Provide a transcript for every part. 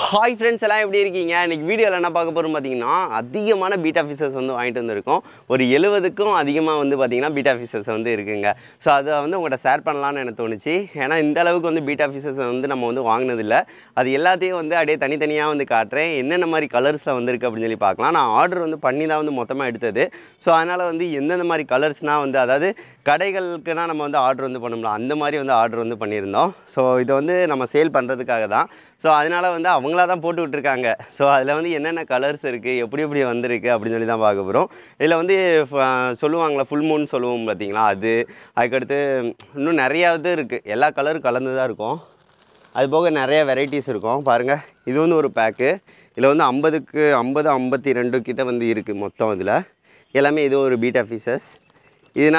hi friends எல்லாம் எப்படி இருக்கீங்க இன்னைக்கு வீடியோவில் என்ன பார்க்க போகிறோம் பார்த்தீங்கன்னா அதிகமான பீட்டா ஃபீச்சர்ஸ் வந்து வாங்கிட்டு வந்திருக்கோம் ஒரு எழுபதுக்கும் அதிகமாக வந்து பார்த்தீங்கன்னா பீட்டா ஃபீச்சர்ஸ் வந்து இருக்குங்க ஸோ அதை வந்து உங்கள்கிட்ட ஷேர் பண்ணலான்னு எனக்கு தோணுச்சு ஏன்னா இந்த அளவுக்கு வந்து பீட்டா ஃபீச்சர்ஸ் வந்து நம்ம வந்து வாங்கினதில்ல அது எல்லாத்தையும் வந்து அப்படியே தனித்தனியாக வந்து காட்டுறேன் என்னென்ன மாதிரி கலர்ஸில் வந்திருக்கு அப்படின்னு சொல்லி பார்க்கலாம் நான் ஆர்டர் வந்து பண்ணி தான் வந்து மொத்தமாக எடுத்தது ஸோ அதனால் வந்து எந்தெந்த மாதிரி கலர்ஸ்னால் வந்து அதாவது கடைகளுக்குனா நம்ம வந்து ஆர்டர் வந்து பண்ணோம்ல அந்த மாதிரி வந்து ஆர்டர் வந்து பண்ணியிருந்தோம் ஸோ இதை வந்து நம்ம சேல் பண்ணுறதுக்காக தான் ஸோ அதனால் வந்து அவங்களா தான் போட்டு விட்ருக்காங்க ஸோ அதில் வந்து என்னென்ன கலர்ஸ் இருக்குது எப்படி எப்படி வந்திருக்கு அப்படின்னு சொல்லி தான் பார்க்க போகிறோம் இதில் வந்து ஃப- சொல்லுவாங்களா ஃபுல் மூன் சொல்லுவோம் பார்த்தீங்களா அது அதுக்கடுத்து இன்னும் நிறையா இது இருக்குது எல்லா கலரும் கலந்து தான் இருக்கும் அது போக நிறைய வெரைட்டிஸ் இருக்கும் பாருங்கள் இது வந்து ஒரு பேக்கு இதில் வந்து ஐம்பதுக்கு ஐம்பது ஐம்பத்தி ரெண்டு கிட்ட வந்து இருக்குது மொத்தம் இதில் எல்லாமே இது ஒரு பீட்டா ஃபீஸஸ் இதுனா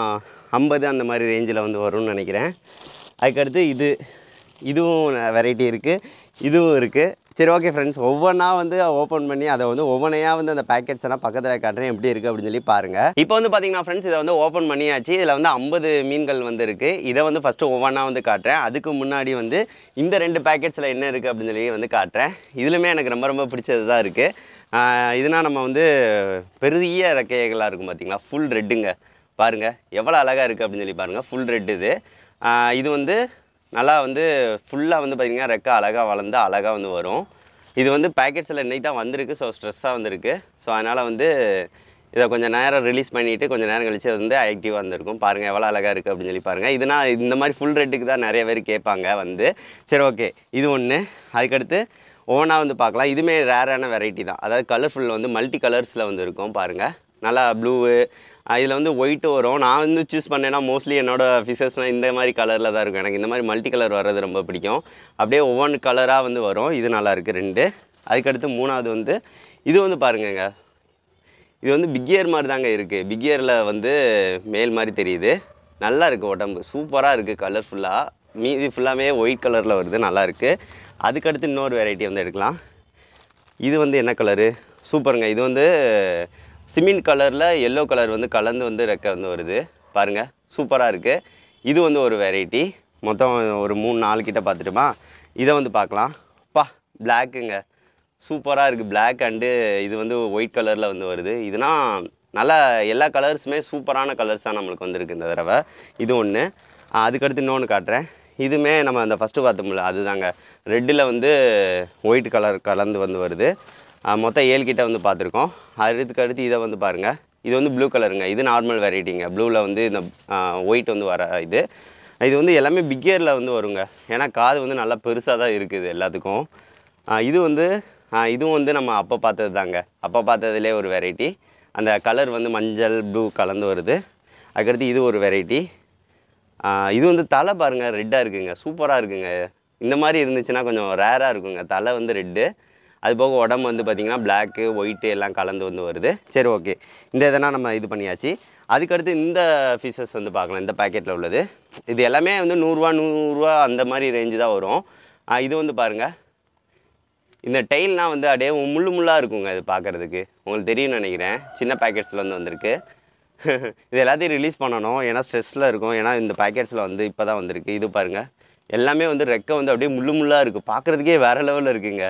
ஐம்பது அந்த மாதிரி ரேஞ்சில் வந்து வரும்னு நினைக்கிறேன் அதுக்கடுத்து இது இதுவும் வெரைட்டி இருக்குது இதுவும் இருக்குது சரி ஓகே ஃப்ரெண்ட்ஸ் ஒவ்வொன்றா வந்து ஓப்பன் பண்ணி அதை வந்து ஒவ்வொன்றையாக வந்து அந்த பேக்கெட்ஸ் எல்லாம் பக்கத்தில் காட்டுறேன் எப்படி இருக்குது அப்படின்னு சொல்லி பாருங்கள் இப்போ வந்து பார்த்தீங்கன்னா ஃப்ரெண்ட்ஸ் இதை வந்து ஓப்பன் பண்ணியாச்சு இதில் வந்து ஐம்பது மீன்கள் வந்து இருக்குது இதை வந்து ஃபஸ்ட்டு ஒவ்வொன்றா வந்து காட்டுறேன் அதுக்கு முன்னாடி வந்து இந்த ரெண்டு பேக்கெட்ஸில் என்ன இருக்குது அப்படின்னு சொல்லி வந்து காட்டுறேன் இதுலுமே எனக்கு ரொம்ப ரொம்ப பிடிச்சது தான் இருக்குது இதுனா நம்ம வந்து பெரிய ரெக்கைகளாக இருக்கும் பார்த்தீங்களா ஃபுல் ரெட்டுங்க பாருங்கள் எவ்வளோ அழகாக இருக்குது அப்படின்னு சொல்லி பாருங்கள் ஃபுல் ரெட் இது ஆஹ் இது வந்து நல்லா வந்து ஃபுல்லாக வந்து பார்த்திங்கன்னா ரெக்கை அழகாக வளர்ந்து அழகாக வந்து வரும் இது வந்து பேக்கெட்ஸில் இன்னைக்கு தான் வந்திருக்கு ஸோ ஸ்ட்ரெஸ்ஸாக வந்திருக்கு ஸோ அதனால் வந்து இதை கொஞ்சம் நேரம் ரிலீஸ் பண்ணிவிட்டு கொஞ்சம் நேரம் கழிச்சு அது வந்து ஆக்டிவாக வந்திருக்கும் பாருங்கள் எவ்வளோ அழகாக இருக்குது அப்படின்னு சொல்லி பாருங்கள் இதுனா இந்த மாதிரி ஃபுல் ரெட்டுக்கு தான் நிறைய பேர் கேட்பாங்க வந்து சரி ஓகே இது ஒன்று அதுக்கடுத்து ஒவ்வொன்றா வந்து பார்க்கலாம் இதுவுமே ரேரான வெரைட்டி தான் அதாவது கலர்ஃபுல் வந்து மல்டி கலர்ஸில் வந்து இருக்கும் பாருங்கள் நல்லா ப்ளூவு இதில் வந்து ஒயிட்டு வரும் நான் வந்து சூஸ் பண்ணேன்னா மோஸ்ட்லி என்னோடய ஃபிஷஸ்னால் இந்த மாதிரி கலரில் தான் இருக்கும் எனக்கு இந்த மாதிரி மல்டி கலர் வர்றது ரொம்ப பிடிக்கும் அப்படியே ஒவ்வொன்று கலராக வந்து வரும் இது நல்லா இருக்குது ரெண்டு அதுக்கடுத்து மூணாவது வந்து இது வந்து பாருங்கங்க இது வந்து பிக்கியர் மாதிரி தாங்க இருக்குது பிக்கியரில் வந்து மேல் மாதிரி தெரியுது நல்லா இருக்குது உடம்பு சூப்பராக இருக்குது கலர்ஃபுல்லாக மீதி ஃபுல்லாமே ஒயிட் கலரில் வருது நல்லா இருக்குது அதுக்கடுத்து இன்னொரு வெரைட்டி வந்து எடுக்கலாம் இது வந்து என்ன கலரு சூப்பருங்க இது வந்து சிமெண்ட் கலரில் எல்லோ கலர் வந்து கலந்து வந்து ரெக்கை வந்து வருது பாருங்கள் சூப்பராக இருக்குது இது வந்து ஒரு வெரைட்டி மொத்தம் ஒரு மூணு நாலு கிட்ட பார்த்துட்டுமா இதை வந்து பார்க்கலாம் பா பிளாக்குங்க சூப்பராக இருக்குது Black அண்டு இது வந்து ஒயிட் கலரில் வந்து வருது இதுனா நல்லா எல்லா கலர்ஸுமே சூப்பரான கலர்ஸ் தான் நம்மளுக்கு வந்திருக்கு இந்த தடவை இது ஒன்று அதுக்கடுத்து இன்னொன்று காட்டுறேன் இதுவுமே நம்ம அந்த ஃபஸ்ட்டு பார்த்தோம்ல அதுதாங்க ரெட்டில் வந்து ஒயிட் கலர் கலந்து வந்து வருது ஆஹ் மொத்தம் ஏழு கிட்ட வந்து பார்த்துருக்கோம் அதுக்கு அடுத்து இதை வந்து பாருங்கள் இது வந்து ப்ளூ கலருங்க இது நார்மல் வெரைட்டிங்க ப்ளூவில் வந்து இந்த ஒயிட் வந்து வர இது இது வந்து எல்லாமே பிக்கியரில் வந்து வருங்க ஏன்னா காது வந்து நல்லா பெருசாக தான் இருக்குது எல்லாத்துக்கும் ஆஹ் இது வந்து ஆஹ் இதுவும் வந்து நம்ம அப்போ பார்த்தது தாங்க அப்போ பார்த்ததுலே ஒரு வெரைட்டி அந்த கலர் வந்து மஞ்சள் ப்ளூ கலந்து வருது அதுக்கடுத்து இது ஒரு வெரைட்டி இது வந்து தலை பாருங்கள் ரெட்டாக இருக்குங்க சூப்பராக இருக்குங்க இந்த மாதிரி இருந்துச்சுன்னா கொஞ்சம் ரேராக இருக்குங்க தலை வந்து ரெட்டு அது போக உடம்பு வந்து பார்த்திங்கன்னா பிளாக்கு ஒயிட்டு எல்லாம் கலந்து வந்து வருது சரி ஓகே இந்த இதெல்லாம் நம்ம இது பண்ணியாச்சு அதுக்கடுத்து இந்த ஃபீஸஸ் வந்து பார்க்கலாம் இந்த பேக்கெட்டில் உள்ளது இது எல்லாமே வந்து நூறுரூவா நூறுரூவா அந்த மாதிரி ரேஞ்சு தான் வரும் ஆஹ் இது வந்து பாருங்கள் இந்த டெய்ல்னால் வந்து அப்படியே முள்ளு முள்ளாக இருக்குங்க இது பார்க்குறதுக்கு உங்களுக்கு தெரியும்னு நினைக்கிறேன் சின்ன பேக்கெட்ஸில் வந்து வந்திருக்கு இது எல்லாத்தையும் ரிலீஸ் பண்ணணும் ஏன்னா ஸ்ட்ரெஸ்ஸில் இருக்கும் ஏன்னா இந்த பேக்கெட்ஸில் வந்து இப்போ தான் வந்திருக்கு இது பாருங்கள் எல்லாமே வந்து ரெக்கை வந்து அப்படியே முள்ளு முள்ளாக இருக்குது பார்க்குறதுக்கே வேறு லெவலில் இருக்குங்க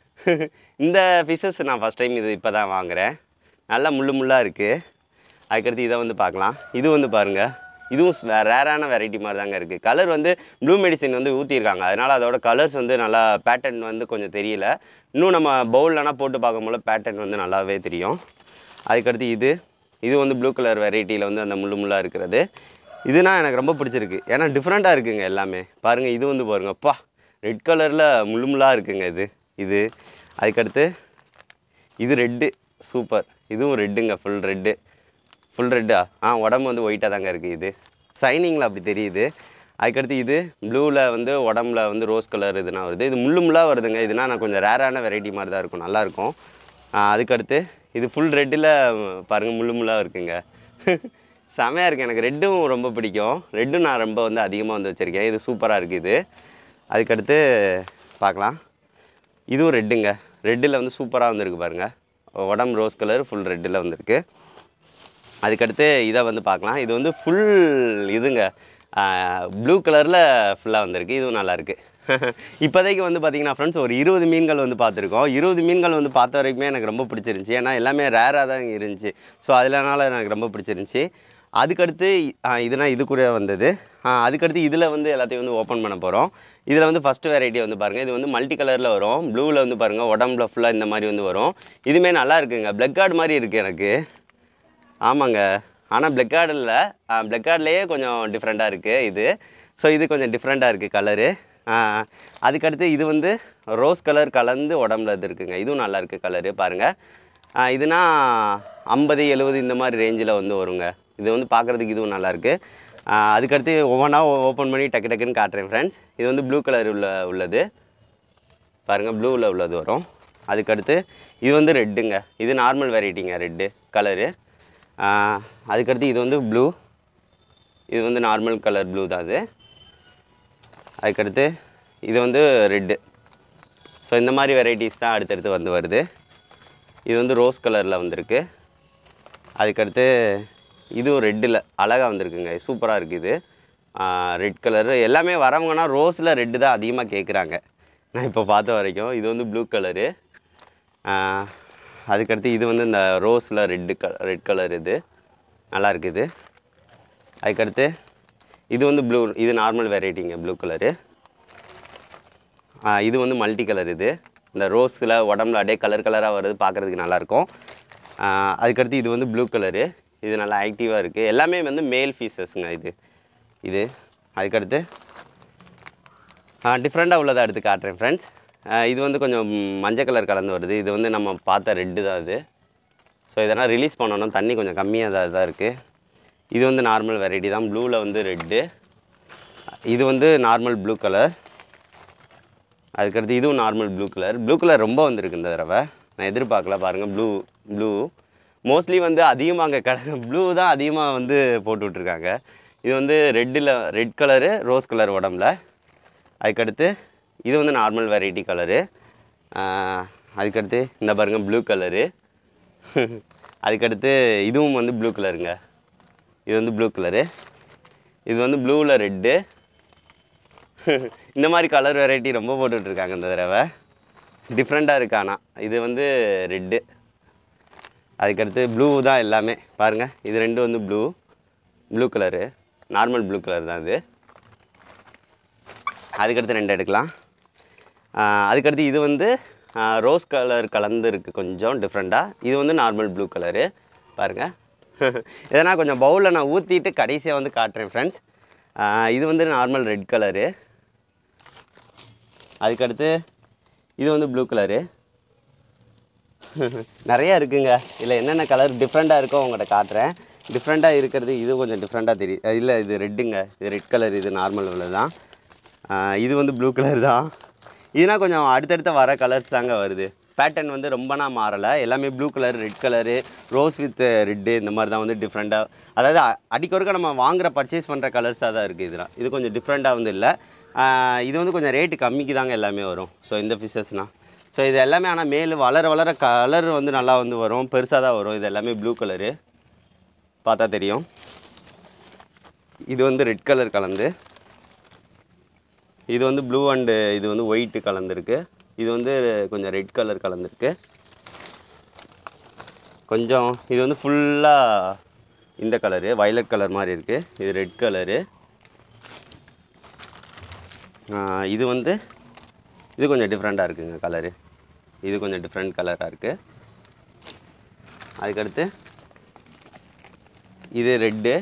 இந்த ஃபிஷஸ் நான் ஃபஸ்ட் டைம் இது இப்போ தான் வாங்குகிறேன் நல்லா முள்ளு முள்ளாக இருக்குது அதுக்கடுத்து இதை வந்து பார்க்கலாம் இது வந்து பாருங்கள் இதுவும் ரேரான வெரைட்டி மாதிரி தாங்க இருக்குது கலர் வந்து ப்ளூ மெடிசின் வந்து ஊற்றிருக்காங்க அதனால் அதோட கலர்ஸ் வந்து நல்லா பேட்டர்ன் வந்து கொஞ்சம் தெரியல இன்னும் நம்ம பவுல்லனா போட்டு பார்க்கும்போது பேட்டர்ன் வந்து நல்லாவே தெரியும் அதுக்கடுத்து இது இது வந்து ப்ளூ கலர் வெரைட்டியில் வந்து அந்த முள்ளு முள்ளாக இருக்கிறது இதுனா எனக்கு ரொம்ப பிடிச்சிருக்கு ஏன்னா டிஃப்ரெண்ட்டாக இருக்குங்க எல்லாமே பாருங்கள் இது வந்து பாருங்க அப்பா ரெட் கலரில் முள்ளு முள்ளாக இருக்குங்க இது இது அதுக்கடுத்து இது ரெட்டு சூப்பர் இதுவும் ரெட்டுங்க ஃபுல் ரெட்டு ஃபுல் ரெட்டா ஆ உடம்பு வந்து ஒயிட்டாக தாங்க இருக்குது இது சைனிங்கில் அப்படி தெரியுது அதுக்கடுத்து இது ப்ளூவில் வந்து உடம்புல வந்து ரோஸ் கலர் இதுனா வருது இது முள்ளு முள்ளாக வருதுங்க இதுனா நான் கொஞ்சம் ரேரான வெரைட்டி மாதிரி தான் இருக்கும் நல்லாயிருக்கும் அதுக்கடுத்து இது ஃபுல் ரெட்டில் பாருங்கள் முள்ளு முள்ளாக இருக்குங்க செமையாக இருக்குது எனக்கு ரெட்டும் ரொம்ப பிடிக்கும் ரெட்டும் நான் ரொம்ப வந்து அதிகமாக வந்து வச்சுருக்கேன் இது சூப்பராக இருக்குது இது அதுக்கடுத்து பார்க்கலாம் இதுவும் ரெட்டுங்க ரெட்டில் வந்து சூப்பராக வந்திருக்கு பாருங்கள் உடம்பு ரோஸ் கலர் ஃபுல் ரெட்டில் வந்திருக்கு அதுக்கடுத்து இதை வந்து பார்க்கலாம் இது வந்து ஃபுல் இதுங்க ப்ளூ கலரில் ஃபுல்லாக வந்திருக்கு இதுவும் நல்லாயிருக்கு இப்போதைக்கு வந்து பார்த்தீங்கன்னா ஃப்ரெண்ட்ஸ் ஒரு இருபது மீன்கள் வந்து பார்த்துருக்கோம் இருபது மீன்கள் வந்து பார்த்த வரைக்குமே எனக்கு ரொம்ப பிடிச்சிருந்துச்சி ஏன்னா எல்லாமே ரேராக தான் இருந்துச்சு ஸோ அதனால எனக்கு ரொம்ப பிடிச்சிருந்துச்சி அதுக்கடுத்து ஆ, இதுனா இது கூட வந்தது ஆ, அதுக்கடுத்து இதில் வந்து எல்லாத்தையும் வந்து ஓப்பன் பண்ண போகிறோம் இதில் வந்து ஃபஸ்ட்டு வெரைட்டி வந்து பாருங்கள் இது வந்து மல்டி கலரில் வரும் ப்ளூவில் வந்து பாருங்கள் உடம்புல ஃபுல்லாக இந்த மாதிரி வந்து வரும் இதுவுமே நல்லா இருக்குங்க பிளக் கார்டு மாதிரி இருக்குது எனக்கு ஆமாங்க ஆனால் பிளக் கார்டு இல்லை பிளக் கார்ட்லேயே கொஞ்சம் டிஃப்ரெண்ட்டாக இருக்குது இது ஸோ இது கொஞ்சம் டிஃப்ரெண்ட்டாக இருக்குது கலரு அதுக்கடுத்து இது வந்து ரோஸ் கலர் கலந்து உடம்புல இது இருக்குங்க இதுவும் நல்லா இருக்குது கலரு பாருங்கள் இதுனா ஐம்பது எழுபது இந்த மாதிரி ரேஞ்சில் வந்து வருங்க இது வந்து பார்க்குறதுக்கு இதுவும் நல்லாயிருக்கு அதுக்கடுத்து ஒவ்வொன்றா ஓப்பன் பண்ணி டக்கு டக்குன்னு காட்டுறேன் ஃப்ரெண்ட்ஸ் இது வந்து ப்ளூ கலர் உள்ள உள்ளது பாருங்கள் ப்ளூவில் உள்ளது வரும் அதுக்கடுத்து இது வந்து ரெட்டுங்க இது நார்மல் வெரைட்டிங்க ரெட்டு கலரு அதுக்கடுத்து இது வந்து ப்ளூ இது வந்து நார்மல் கலர் ப்ளூ தான் அது அதுக்கடுத்து இது வந்து ரெட்டு ஸோ இந்த மாதிரி வெரைட்டிஸ் தான் அடுத்தடுத்து வந்து வருது இது வந்து ரோஸ் கலரில் வந்திருக்கு அதுக்கடுத்து இதுவும் ரெட்டில் அழகாக வந்திருக்குங்க சூப்பராக இருக்குது ரெட் கலரு எல்லாமே வரவங்கன்னா ரோஸில் ரெட்டு தான் அதிகமாக கேட்குறாங்க நான் இப்போ பார்த்த வரைக்கும் இது வந்து ப்ளூ கலரு அதுக்கடுத்து இது வந்து இந்த ரோஸில் ரெட்டு க ரெட் கலர் இது நல்லா இருக்குது அதுக்கடுத்து இது வந்து ப்ளூ இது நார்மல் வெரைட்டிங்க ப்ளூ கலரு இது வந்து மல்டி கலர் இது இந்த ரோஸில் உடம்புல அப்படியே கலர் கலராக வருது பார்க்குறதுக்கு நல்லாயிருக்கும் அதுக்கடுத்து இது வந்து ப்ளூ கலரு இது நல்லா ஆக்டிவாக இருக்குது எல்லாமே வந்து மேல் ஃபீஸஸ்ங்க இது இது அதுக்கடுத்து டிஃப்ரெண்ட்டாக உள்ளதை எடுத்து காட்டுறேன் ஃப்ரெண்ட்ஸ் இது வந்து கொஞ்சம் மஞ்சள் கலர் கலந்து வருது இது வந்து நம்ம பார்த்த ரெட்டு தான் இது ஸோ இதெல்லாம் ரிலீஸ் பண்ணணும் தண்ணி கொஞ்சம் கம்மியாக தான் தான் இருக்குது இது வந்து நார்மல் வெரைட்டி தான் ப்ளூவில் வந்து ரெட்டு இது வந்து நார்மல் ப்ளூ கலர் அதுக்கடுத்து இதுவும் normal blue colour blue colour ரொம்ப வந்திருக்கு இந்த தடவை நான் எதிர்பார்க்கல பாருங்கள் ப்ளூ ப்ளூ மோஸ்ட்லி வந்து அதிகமாக அங்கே கடை ப்ளூ தான் அதிகமாக வந்து போட்டு விட்ருக்காங்க இது வந்து ரெட்டில் ரெட் கலரு ரோஸ் கலர் உடம்புல அதுக்கடுத்து இது வந்து நார்மல் வெரைட்டி கலரு அதுக்கடுத்து இந்த பாருங்கள் ப்ளூ கலரு அதுக்கடுத்து இதுவும் வந்து ப்ளூ கலருங்க இது வந்து ப்ளூ கலரு இது வந்து ப்ளூவில் ரெட்டு இந்த மாதிரி கலர் வெரைட்டி ரொம்ப போட்டுட்ருக்காங்க இந்த தடவை டிஃப்ரெண்ட்டாக இருக்கு ஆனால் இது வந்து ரெட்டு அதுக்கடுத்து ப்ளூ தான் எல்லாமே பாருங்கள் இது ரெண்டும் வந்து blue blue colour normal blue colour தான் இது அதுக்கடுத்து ரெண்டு எடுக்கலாம் ஆஹ் அதுக்கடுத்து இது வந்து ரோஸ் கலர் கலந்து இருக்குது கொஞ்சம் டிஃப்ரெண்ட்டாக இது வந்து நார்மல் ப்ளூ கலரு பாருங்கள் இதனால் கொஞ்சம் பவுலில் நான் ஊற்றிட்டு கடைசியாக வந்து காட்டுறேன் ஃப்ரெண்ட்ஸ் இது வந்து நார்மல் ரெட் கலரு அதுக்கடுத்து இது வந்து ப்ளூ கலரு நிறையா இருக்குங்க இல்லை என்னென்ன கலர் டிஃப்ரெண்ட்டாக இருக்கோ உங்கள்கிட்ட காட்டுறேன் டிஃப்ரெண்ட்டாக இருக்கிறது இது கொஞ்சம் டிஃப்ரெண்ட்டாக தெரியும் இல்லை இது ரெட்டுங்க இது ரெட் கலர் இது நார்மல் உள்ளது தான் ஆஹ் இது வந்து ப்ளூ கலர் தான் இதுனா கொஞ்சம் அடுத்தடுத்த வர கலர்ஸ் தாங்க வருது பேட்டர்ன் வந்து ரொம்பனா மாறலை எல்லாமே blue colour red colour rose with red இந்த மாதிரி தான் வந்து டிஃப்ரெண்ட்டாக அதாவது அ- அடிக்கொருக்க நம்ம வாங்குற பர்ச்சேஸ் பண்ணுற கலர்ஸாக தான் இருக்குது இதெல்லாம் இது கொஞ்சம் டிஃப்ரெண்ட்டாக வந்து இல்லை ஆஹ் இது வந்து கொஞ்சம் ரேட்டு கம்மிக்கு தாங்க எல்லாமே வரும் ஸோ இந்த ஃபிஷஸ்னால் ஸோ இது எல்லாமே ஆனால் மேல் வளர வளர கலர் வந்து நல்லா வந்து வரும் பெருசாக தான் வரும் இது எல்லாமே ப்ளூ கலரு பார்த்தா தெரியும் இது வந்து ரெட் கலர் கலந்து இது வந்து ப்ளூ அண்டு இது வந்து ஒயிட்டு கலந்துருக்கு இது வந்து கொஞ்சம் ரெட் கலர் கலந்துருக்கு கொஞ்சம் இது வந்து ஃபுல்லாக இந்த கலரு வயலட் கலர் மாதிரி இருக்குது இது ரெட் கலரு இது வந்து இது கொஞ்சம் டிஃப்ரெண்ட்டாக இருக்குங்க கலரு இது கொஞ்சம் டிஃப்ரெண்ட் கலராக இருக்குது அதுக்கடுத்து இது ரெட்டு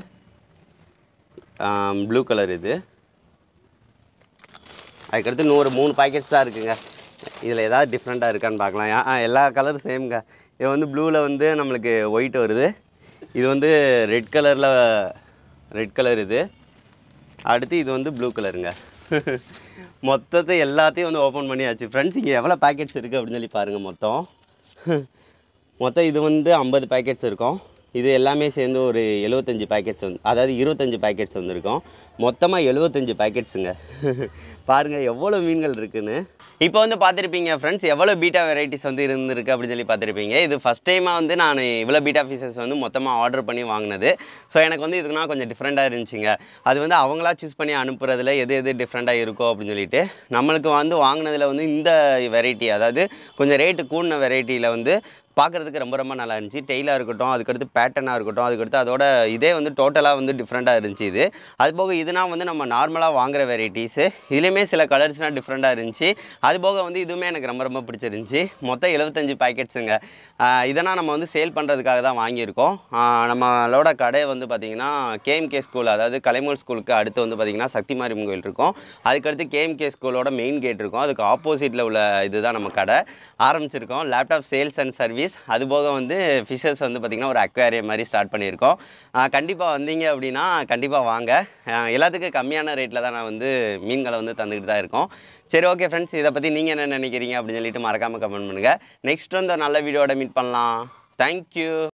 ப்ளூ கலர் இது அதுக்கடுத்து இன்னொரு மூணு பாக்கெட்ஸ் தான் இருக்குங்க இதில் ஏதாவது டிஃப்ரெண்ட்டாக இருக்கான்னு பார்க்கலாம் ஆ எல்லா கலரும் சேம்ங்க இது வந்து ப்ளூவில் வந்து நம்மளுக்கு ஒயிட் வருது இது வந்து ரெட் கலரில் ரெட் கலர் இது அடுத்து இது வந்து ப்ளூ கலருங்க மொத்தத்தை எல்லாத்தையும் வந்து ஓப்பன் பண்ணியாச்சு ஃப்ரெண்ட்ஸ் இங்கே எவ்வளோ பேக்கெட்ஸ் இருக்குது அப்படின்னு சொல்லி பாருங்கள் மொத்தம் மொத்தம் இது வந்து ஐம்பது பேக்கெட்ஸ் இருக்கும் இது எல்லாமே சேர்ந்து ஒரு எழுபத்தஞ்சு பேக்கெட்ஸ் வந்து அதாவது இருபத்தஞ்சு பேக்கெட்ஸ் வந்திருக்கும் மொத்தமாக எழுபத்தஞ்சு பேக்கெட்ஸுங்க பாருங்கள் எவ்வளோ மீன்கள் இருக்குன்னு இப்போ வந்து பார்த்துருப்பீங்க ஃப்ரெண்ட்ஸ் எவ்வளோ பீட்டா வெரைட்டிஸ் வந்து இருந்திருக்கு அப்படின்னு சொல்லி பார்த்துருப்பீங்க இது ஃபஸ்ட் டைமாக வந்து நான் இவ்வளோ பீட்டா ஃபீச்சர்ஸ் வந்து மொத்தமாக ஆர்டர் பண்ணி வாங்கினது ஸோ எனக்கு வந்து இதுக்குனா கொஞ்சம் டிஃப்ரெண்ட்டாக இருந்துச்சுங்க அது வந்து அவங்களா சூஸ் பண்ணி அனுப்புறதுல எது எது டிஃப்ரெண்ட்டாக இருக்கோ அப்படின்னு சொல்லிட்டு நம்மளுக்கு வந்து வாங்கினதில் வந்து இந்த வெரைட்டி அதாவது கொஞ்சம் ரேட்டு கூடின வெரைட்டியில் வந்து பார்க்குறதுக்கு ரொம்ப ரொம்ப நல்லா இருந்துச்சு டெய்லாக இருக்கட்டும் அதுக்கடுத்து பேட்டர்னாக இருக்கட்டும் அதுக்கடுத்து அதோட இதே வந்து டோட்டலாக வந்து டிஃப்ரெண்ட்டாக இருந்துச்சு இது அது போக இதுனா வந்து நம்ம நார்மலாக வாங்குற வெரைட்டிஸு இதுலேயுமே சில கலர்ஸ்னால் டிஃப்ரெண்ட்டாக இருந்துச்சு அது போக வந்து இதுவுமே எனக்கு ரொம்ப ரொம்ப பிடிச்சிருந்துச்சி மொத்தம் எழுபத்தஞ்சு பேக்கெட்ஸுங்க இதெல்லாம் நம்ம வந்து சேல் பண்ணுறதுக்காக தான் வாங்கியிருக்கோம் ஆஹ் நம்மளோட கடை வந்து பார்த்திங்கன்னா கேஎம்கே ஸ்கூல் அதாவது கலைமூல் ஸ்கூலுக்கு அடுத்து வந்து பார்த்திங்கன்னா சக்தி மாரியம்மன் கோயில் இருக்கும் அதுக்கடுத்து கேஎம்கே ஸ்கூலோட மெயின் கேட் இருக்கும் அதுக்கு ஆப்போசிட்டில் உள்ள இதுதான் நம்ம கடை ஆரம்பிச்சிருக்கோம் லேப்டாப் சேல்ஸ் அண்ட் சர்வீஸ் அது போக வந்து ஃபிஷஸ் வந்து பார்த்திங்கன்னா ஒரு அக்வேரியம் மாதிரி ஸ்டார்ட் பண்ணியிருக்கோம் கண்டிப்பாக வந்தீங்க அப்படின்னா கண்டிப்பாக வாங்க ஆஹ் எல்லாத்துக்கும் கம்மியான ரேட்டில் தான் நான் வந்து மீன்களை வந்து தந்துக்கிட்டு தான் இருக்கோம் சரி ஓகே ஃப்ரெண்ட்ஸ் இதை பற்றி நீங்கள் என்ன நினைக்கிறீங்க அப்படின்னு சொல்லிட்டு மறக்காமல் கமெண்ட் பண்ணுங்கள் நெக்ஸ்ட் வந்து ஒரு நல்ல வீடியோட மீட் பண்ணலாம் தேங்க்யூ